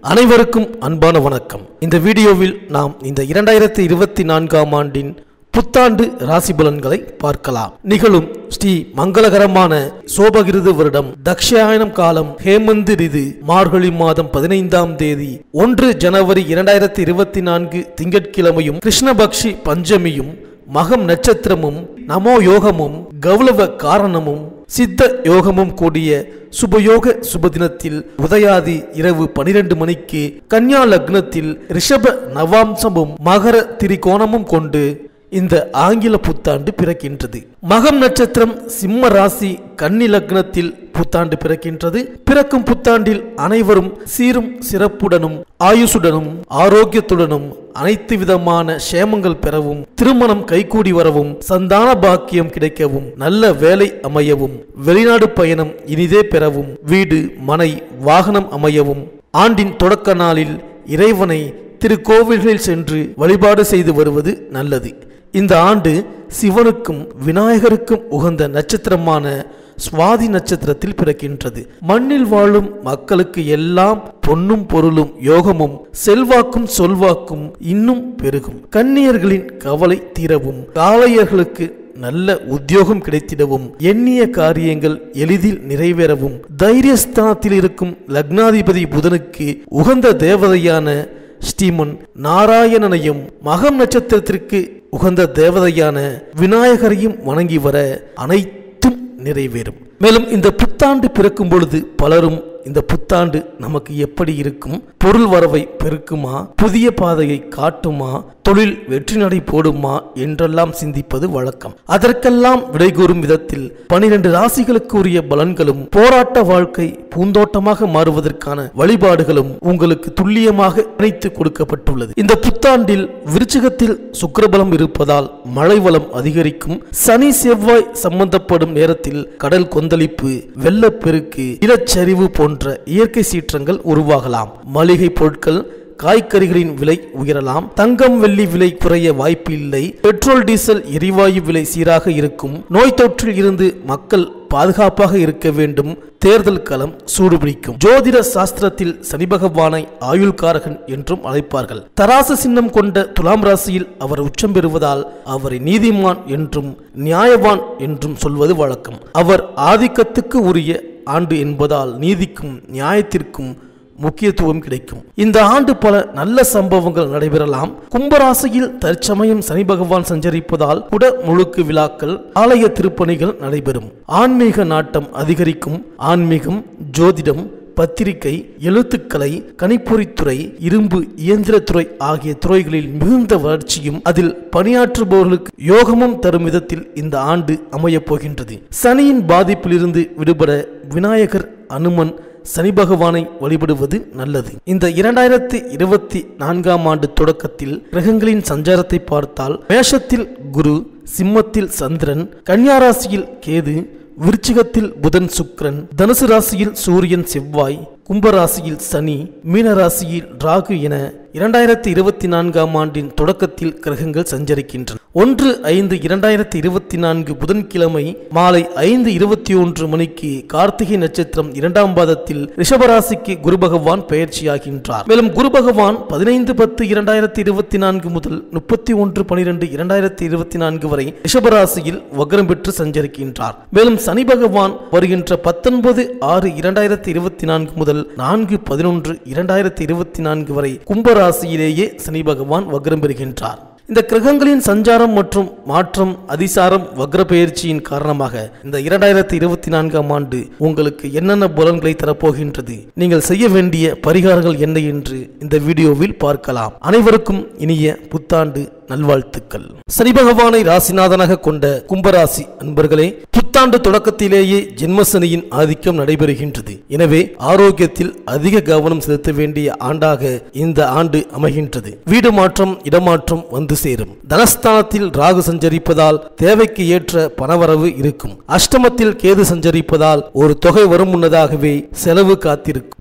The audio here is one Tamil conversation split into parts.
அனைவருக்கும் அன்பான வணக்கம் இந்த வீடியோவில் நாம் இந்த இரண்டாயிரத்தி இருபத்தி நான்காம் ஆண்டின் புத்தாண்டு ராசி பலன்களை பார்க்கலாம் நிகழும் ஸ்ரீ மங்களகரமான சோபகிருது வருடம் தக்ஷாயனம் காலம் ஹேமந்து ரிது மார்கழி மாதம் பதினைந்தாம் தேதி ஒன்று ஜனவரி இரண்டாயிரத்தி இருபத்தி நான்கு திங்கட்கிழமையும் கிருஷ்ணபக்ஷி பஞ்சமியும் மகம் நட்சத்திரமும் நமோ யோகமும் கௌலவ காரணமும் சித்த யோகமும் கூடிய சுபயோக சுபதினத்தில் உதயாதி இரவு பனிரெண்டு மணிக்கு கன்யா லக்னத்தில் ரிஷப நவாம்சமும் மகர திரிகோணமும் கொண்டு இந்த ஆங்கில புத்தாண்டு பிறக்கின்றது மகம் நட்சத்திரம் சிம்ம ராசி கன்னி லக்னத்தில் புத்தாண்டு பிறக்கின்றது பிறக்கும் புத்தாண்டில் அனைவரும் சீரும் சிறப்புடனும் ஆயுசுடனும் ஆரோக்கியத்துடனும் அனைத்து விதமான சேமங்கள் பெறவும் திருமணம் கைகூடி வரவும் சந்தான பாக்கியம் கிடைக்கவும் நல்ல வேலை அமையவும் வெளிநாடு பயணம் இனிதே பெறவும் வீடு மனை வாகனம் அமையவும் ஆண்டின் தொடக்க நாளில் இறைவனை திருக்கோவில்களில் சென்று வழிபாடு செய்து வருவது நல்லது இந்த ஆண்டு சிவனுக்கும் விநாயகருக்கும் உகந்த நட்சத்திரமான சுவாதி நட்சத்திரத்தில் பிறக்கின்றது மண்ணில் வாழும் மக்களுக்கு எல்லாம் பொன்னும் பொருளும் யோகமும் செல்வாக்கும் சொல்வாக்கும் இன்னும் பெருகும் கன்னியர்களின் கவலை தீரவும் காளையர்களுக்கு நல்ல உத்தியோகம் கிடைத்திடவும் எண்ணிய காரியங்கள் எளிதில் நிறைவேறவும் தைரியஸ்தானத்தில் இருக்கும் லக்னாதிபதி புதனுக்கு உகந்த தேவதையான ஸ்ரீமன் நாராயணனையும் மகம் நட்சத்திரத்திற்கு உகந்த தேவதையான விநாயகரையும் வணங்கி வர அனைத்தும் நிறைவேறும் மேலும் இந்த புத்தாண்டு பிறக்கும் பொழுது பலரும் இந்த புத்தாண்டு நமக்கு எப்படி இருக்கும் பொருள் வரவை பெருக்குமா புதிய பாதையை காட்டுமா தொழில் வெற்றி நடை போடுமா என்றெல்லாம் சிந்திப்பது வழக்கம் அதற்கெல்லாம் விடை கூறும் விதத்தில் பனிரெண்டு ராசிகளுக்கு உரிய பலன்களும் போராட்ட வாழ்க்கை பூந்தோட்டமாக மாறுவதற்கான வழிபாடுகளும் உங்களுக்கு துல்லியமாக இணைத்து கொடுக்கப்பட்டுள்ளது இந்த புத்தாண்டில் விருச்சிகத்தில் சுக்கிரபலம் இருப்பதால் மழை வளம் அதிகரிக்கும் சனி செவ்வாய் சம்பந்தப்படும் நேரத்தில் கடல் கொந்தளிப்பு வெள்ளப்பெருக்கு நிலச்சரிவு போன்ற இயற்கை சீற்றங்கள் உருவாகலாம் மளிகை பொருட்கள் காய்கறிகளின் விலை உயரலாம் தங்கம் வெள்ளி விலை குறைய வாய்ப்பு இல்லை பெட்ரோல் டீசல் எரிவாயு விலை சீராக இருக்கும் நோய் தொற்றில் இருந்து மக்கள் பாதுகாப்பாக இருக்க வேண்டும் தேர்தல் களம் சூடுபிடிக்கும் ஜோதிட சாஸ்திரத்தில் சனி பகவானை ஆயுள்காரகன் என்றும் அழைப்பார்கள் தராசு சின்னம் கொண்ட துலாம் ராசியில் அவர் உச்சம் பெறுவதால் அவரை நீதிமான் என்றும் நியாயவான் என்றும் சொல்வது வழக்கம் அவர் ஆதிக்கத்துக்கு உரிய ஆண்டு என்பதால் நீதிக்கும் நியாயத்திற்கும் முக்கியத்துவம் கிடைக்கும் இந்த ஆண்டு பல நல்ல சம்பவங்கள் நடைபெறலாம் கும்பராசியில் தற்சமயம் சனி பகவான் சஞ்சரிப்பதால் குட முழுக்கு விழாக்கள் ஆலய திருப்பணிகள் நடைபெறும் ஆன்மீக நாட்டம் அதிகரிக்கும் ஆன்மீகம் ஜோதிடம் பத்திரிகை எழுத்துக்கலை கணிப்பொறித்துறை இரும்பு இயந்திரத்துறை ஆகிய துறைகளில் மிகுந்த வளர்ச்சியும் அதில் பணியாற்றுபவர்களுக்கு யோகமும் தரும் விதத்தில் இந்த ஆண்டு அமையப் போகின்றது சனியின் பாதிப்பிலிருந்து விடுபட விநாயகர் அனுமன் சனி பகவானை வழிபடுவது நல்லது இந்த இரண்டாயிரத்தி இருபத்தி நான்காம் ஆண்டு தொடக்கத்தில் கிரகங்களின் சஞ்சாரத்தை பார்த்தால் மேஷத்தில் குரு சிம்மத்தில் சந்திரன் கன்னியாராசியில் கேது விருச்சிகத்தில் புதன் சுக்கிரன் தனுசு ராசியில் சூரியன் செவ்வாய் கும்பராசியில் சனி மீனராசியில் ராகு என இரண்டாயிரத்தி இருபத்தி நான்காம் ஆண்டின் தொடக்கத்தில் கிரகங்கள் சஞ்சரிக்கின்றன ஒன்று ஐந்து இரண்டாயிரத்தி இருபத்தி நான்கு புதன்கிழமை மாலை ஐந்து இருபத்தி ஒன்று மணிக்கு கார்த்திகை நட்சத்திரம் இரண்டாம் பாதத்தில் ரிஷபராசிக்கு குரு பகவான் பயிற்சியாகின்றார் மேலும் குரு பகவான் பதினைந்து பத்து இரண்டாயிரத்தி இருபத்தி நான்கு முதல் முப்பத்தி ஒன்று பனிரெண்டு இரண்டாயிரத்தி இருபத்தி நான்கு வரை ரிஷபராசியில் வக்ரம் பெற்று சஞ்சரிக்கின்றார் மேலும் சனி பகவான் வருகின்ற பத்தொன்பது ஆறு இரண்டாயிரத்தி இருபத்தி நான்கு முதல் நான்கு பதினொன்று இரண்டாயிரத்தி இருபத்தி நான்கு வரை கும்பராசியிலேயே சனி பகவான் வக்ரம் பெறுகின்றார் இந்த கிரகங்களின் சஞ்சாரம் மற்றும் மாற்றம் அதிசாரம் வக்ர பெயர்ச்சியின் காரணமாக இந்த இரண்டாயிரத்தி இருபத்தி நான்காம் ஆண்டு உங்களுக்கு என்னென்ன பலன்களை தரப்போகின்றது நீங்கள் செய்ய வேண்டிய பரிகாரங்கள் என்ன என்று இந்த வீடியோவில் பார்க்கலாம் அனைவருக்கும் இனிய புத்தாண்டு நல்வாழ்த்துக்கள் சனி பகவானை ராசிநாதனாக கொண்ட கும்பராசி அன்பர்களே புத்தாண்டு தொடக்கத்திலேயே ஜென்மசனியின் ஆதிக்கம் நடைபெறுகின்றது எனவே ஆரோக்கியத்தில் அதிக கவனம் செலுத்த வேண்டிய ஆண்டாக இந்த ஆண்டு அமைகின்றது வீடு மாற்றம் இடமாற்றம் வந்து சேரும் தனஸ்தானத்தில் ராகு சஞ்சரிப்பதால் தேவைக்கு ஏற்ற பணவரவு இருக்கும் அஷ்டமத்தில் கேது சஞ்சரிப்பதால் ஒரு தொகை வரும் முன்னதாகவே செலவு காத்திருக்கும்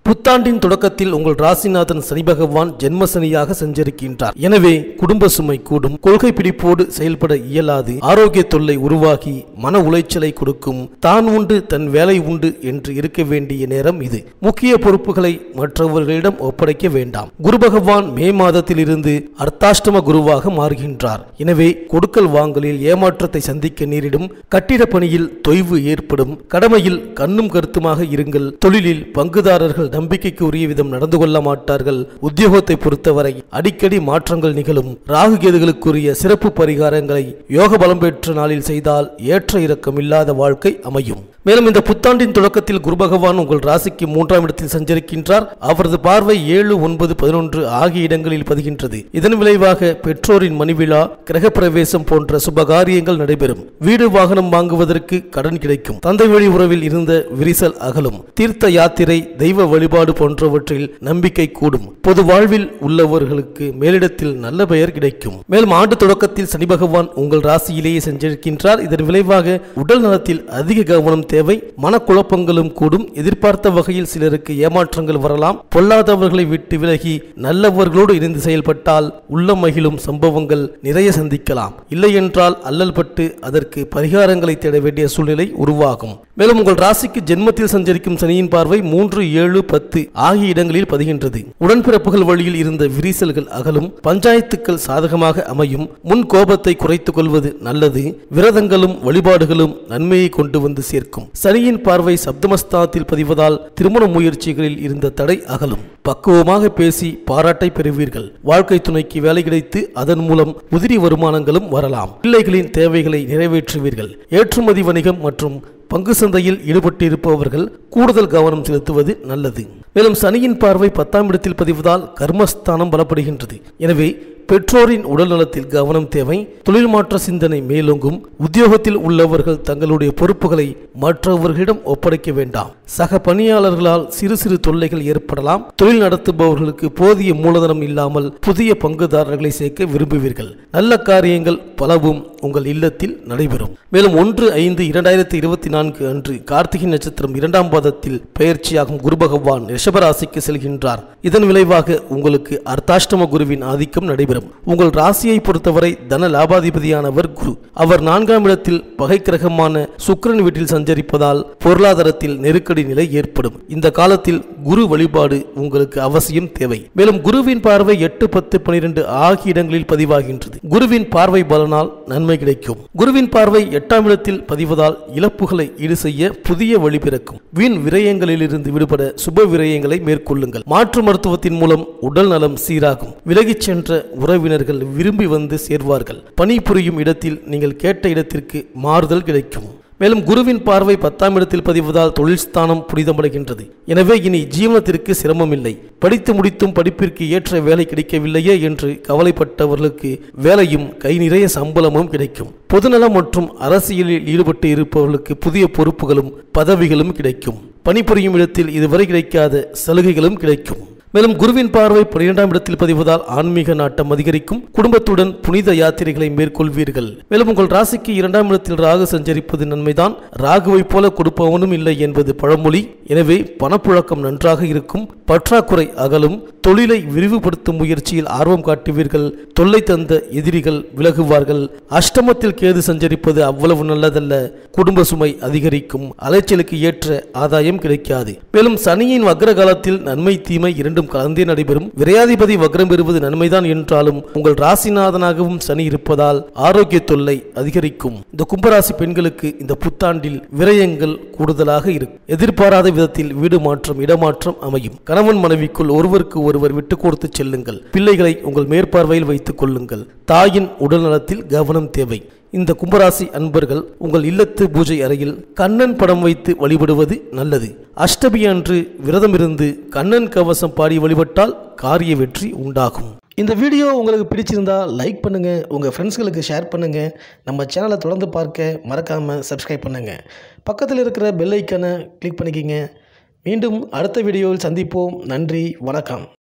புத்தாண்டின் தொடக்கத்தில் உங்கள் ராசிநாதன் சனி பகவான் ஜென்ம சனியாக சஞ்சரிக்கின்றார் எனவே குடும்ப சுமை கூடும் கொள்கை பிடிப்போடு செயல்பட இயலாது ஆரோக்கிய தொல்லை உருவாகி மன உளைச்சலை கொடுக்கும் தான் உண்டு தன் வேலை உண்டு என்று இருக்க வேண்டிய நேரம் இது முக்கிய பொறுப்புகளை மற்றவர்களிடம் ஒப்படைக்க வேண்டாம் குரு பகவான் மே மாதத்தில் இருந்து அர்த்தாஷ்டம குருவாக மாறுகின்றார் எனவே கொடுக்கல் வாங்கலில் ஏமாற்றத்தை சந்திக்க நேரிடும் கட்டிட பணியில் தொய்வு ஏற்படும் கடமையில் கண்ணும் கருத்துமாக இருங்கள் தொழிலில் பங்குதாரர்கள் நம்பிக்கைக்கு உரிய விதம் நடந்து கொள்ள மாட்டார்கள் உத்தியோகத்தை பொறுத்தவரை அடிக்கடி மாற்றங்கள் நிகழும் ராகு கேதுகளுக்குரிய சிறப்பு பரிகாரங்களை யோக பலம் பெற்ற நாளில் செய்தால் ஏற்ற இறக்கம் இல்லாத வாழ்க்கை அமையும் மேலும் இந்த புத்தாண்டின் தொடக்கத்தில் குரு பகவான் உங்கள் ராசிக்கு மூன்றாம் இடத்தில் சஞ்சரிக்கின்றார் அவரது பார்வை ஏழு ஒன்பது பதினொன்று ஆகிய இடங்களில் பதிகின்றது இதன் விளைவாக பெற்றோரின் மணிவிழா கிரகப்பிரவேசம் போன்ற சுபகாரியங்கள் நடைபெறும் வீடு வாகனம் வாங்குவதற்கு கடன் கிடைக்கும் தந்தை வழி உறவில் இருந்த விரிசல் அகலும் தீர்த்த யாத்திரை தெய்வ வழிபாடு போன்றவற்றில் நம்பிக்கை கூடும் பொது வாழ்வில் உள்ளவர்களுக்கு மேலிடத்தில் நல்ல பெயர் கிடைக்கும் மேலும் ஆண்டு தொடக்கத்தில் சனி பகவான் உங்கள் ராசியிலேயே சென்றிருக்கின்றார் இதன் விளைவாக உடல் நலத்தில் அதிக கவனம் தேவை மனக்குழப்பங்களும் கூடும் எதிர்பார்த்த வகையில் சிலருக்கு ஏமாற்றங்கள் வரலாம் பொல்லாதவர்களை விட்டு விலகி நல்லவர்களோடு இணைந்து செயல்பட்டால் உள்ள மகிழும் சம்பவங்கள் நிறைய சந்திக்கலாம் இல்லையென்றால் அல்லல் பட்டு அதற்கு பரிகாரங்களை தேட வேண்டிய சூழ்நிலை உருவாகும் மேலும் உங்கள் ராசிக்கு ஜென்மத்தில் சஞ்சரிக்கும் சனியின் பார்வை மூன்று ஏழு பத்து ஆகிய இடங்களில் பதிகின்றது உடன்பிறப்புகள் வழியில் இருந்த விரிசல்கள் அகலும் பஞ்சாயத்துக்கள் சாதகமாக அமையும் முன் கோபத்தை குறைத்துக் கொள்வது நல்லது விரதங்களும் வழிபாடுகளும் நன்மையை கொண்டு வந்து சேர்க்கும் சனியின் பார்வை சப்தமஸ்தானத்தில் பதிவதால் திருமண முயற்சிகளில் இருந்த தடை அகலும் பக்குவமாக பேசி பாராட்டை பெறுவீர்கள் வாழ்க்கை துணைக்கு வேலை கிடைத்து அதன் மூலம் உதிரி வருமானங்களும் வரலாம் பிள்ளைகளின் தேவைகளை நிறைவேற்றுவீர்கள் ஏற்றுமதி வணிகம் மற்றும் பங்கு சந்தையில் ஈடுபட்டிருப்பவர்கள் கூடுதல் கவனம் செலுத்துவது நல்லது மேலும் சனியின் பார்வை பத்தாம் இடத்தில் பதிவதால் கர்மஸ்தானம் பலப்படுகின்றது எனவே பெற்றோரின் உடல் நலத்தில் கவனம் தேவை தொழில் மாற்ற சிந்தனை மேலோங்கும் உத்தியோகத்தில் உள்ளவர்கள் தங்களுடைய பொறுப்புகளை மற்றவர்களிடம் ஒப்படைக்க வேண்டாம் சக பணியாளர்களால் சிறு சிறு தொல்லைகள் ஏற்படலாம் தொழில் நடத்துபவர்களுக்கு போதிய மூலதனம் இல்லாமல் புதிய பங்குதாரர்களை சேர்க்க விரும்புவீர்கள் நல்ல காரியங்கள் பலவும் உங்கள் இல்லத்தில் நடைபெறும் மேலும் ஒன்று ஐந்து இரண்டாயிரத்தி இருபத்தி நான்கு அன்று கார்த்திகை நட்சத்திரம் இரண்டாம் பாதத்தில் பயிற்சியாகும் குரு பகவான் ரிஷபராசிக்கு செல்கின்றார் இதன் விளைவாக உங்களுக்கு அர்த்தாஷ்டம குருவின் ஆதிக்கம் நடைபெறும் உங்கள் ராசியை பொறுத்தவரை தன லாபாதிபதியானவர் குரு அவர் நான்காம் இடத்தில் பகை கிரகமான சுக்கிரன் வீட்டில் சஞ்சரிப்பதால் பொருளாதாரத்தில் நெருக்கடி நிலை ஏற்படும் இந்த காலத்தில் குரு வழிபாடு உங்களுக்கு அவசியம் தேவை மேலும் குருவின் பார்வை எட்டு பத்து பனிரெண்டு ஆகிய இடங்களில் பதிவாகின்றது குருவின் பார்வை பலனால் நன்மை கிடைக்கும் குருவின் பார்வை எட்டாம் இடத்தில் பதிவதால் இழப்புகளை ஈடு செய்ய புதிய வழி பிறக்கும் வீண் விரயங்களிலிருந்து விடுபட சுப விரயங்களை மேற்கொள்ளுங்கள் மாற்று மருத்துவத்தின் மூலம் உடல் நலம் சீராகும் விலகிச் சென்ற உறவினர்கள் விரும்பி வந்து சேர்வார்கள் பணிபுரியும் இடத்தில் நீங்கள் கேட்ட இடத்திற்கு மாறுதல் கிடைக்கும் மேலும் குருவின் பார்வை பத்தாம் இடத்தில் பதிவதால் தொழில் ஸ்தானம் புனிதமடைகின்றது எனவே இனி ஜீவனத்திற்கு சிரமம் இல்லை படித்து முடித்தும் படிப்பிற்கு ஏற்ற வேலை கிடைக்கவில்லையே என்று கவலைப்பட்டவர்களுக்கு வேலையும் கை நிறைய சம்பளமும் கிடைக்கும் பொதுநலம் மற்றும் அரசியலில் ஈடுபட்டு இருப்பவர்களுக்கு புதிய பொறுப்புகளும் பதவிகளும் கிடைக்கும் பணிபுரியும் இடத்தில் இதுவரை கிடைக்காத சலுகைகளும் கிடைக்கும் மேலும் குருவின் பார்வை பன்னிரெண்டாம் இடத்தில் பதிவதால் ஆன்மீக நாட்டம் அதிகரிக்கும் குடும்பத்துடன் புனித யாத்திரைகளை மேற்கொள்வீர்கள் மேலும் உங்கள் ராசிக்கு இரண்டாம் இடத்தில் ராகு சஞ்சரிப்பது நன்மைதான் ராகுவை போல கொடுப்பவனும் இல்லை என்பது பழமொழி எனவே பணப்புழக்கம் நன்றாக இருக்கும் பற்றாக்குறை அகலும் தொழிலை விரிவுபடுத்தும் முயற்சியில் ஆர்வம் காட்டுவீர்கள் தொல்லை தந்த எதிரிகள் விலகுவார்கள் அஷ்டமத்தில் கேது சஞ்சரிப்பது அவ்வளவு நல்லதல்ல குடும்ப சுமை அதிகரிக்கும் அலைச்சலுக்கு ஏற்ற ஆதாயம் கிடைக்காது மேலும் சனியின் வக்ர காலத்தில் நன்மை தீமை இரண்டும் கலந்தே நடைபெறும் விரையாதிபதி வக்ரம் பெறுவது நன்மைதான் என்றாலும் உங்கள் ராசிநாதனாகவும் சனி இருப்பதால் ஆரோக்கிய தொல்லை அதிகரிக்கும் இந்த கும்பராசி பெண்களுக்கு இந்த புத்தாண்டில் விரயங்கள் கூடுதலாக இருக்கும் எதிர்பாராத விதத்தில் வீடு மாற்றம் இடமாற்றம் அமையும் கணவன் மனைவிக்குள் ஒருவருக்கு ஒருவர் விட்டு கொடுத்து செல்லுங்கள் பிள்ளைகளை உங்கள் மேற்பார்வையில் வைத்துக் கொள்ளுங்கள் தாயின் உடல் நலத்தில் கவனம் தேவை இந்த கும்பராசி அன்பர்கள் உங்கள் இல்லத்து பூஜை அறையில் கண்ணன் படம் வைத்து வழிபடுவது நல்லது அஷ்டமி அன்று விரதமிருந்து கண்ணன் கவசம் பாடி வழிபட்டால் காரிய வெற்றி உண்டாகும் இந்த வீடியோ உங்களுக்கு பிடிச்சிருந்தா லைக் பண்ணுங்க உங்க ஃப்ரெண்ட்ஸ்களுக்கு ஷேர் பண்ணுங்க நம்ம சேனலை தொடர்ந்து பார்க்க மறக்காம சப்ஸ்கிரைப் பண்ணுங்க பக்கத்தில் இருக்கிற பெல் ஐக்கனை கிளிக் பண்ணிக்கிங்க மீண்டும் அடுத்த வீடியோவில் சந்திப்போம் நன்றி வணக்கம்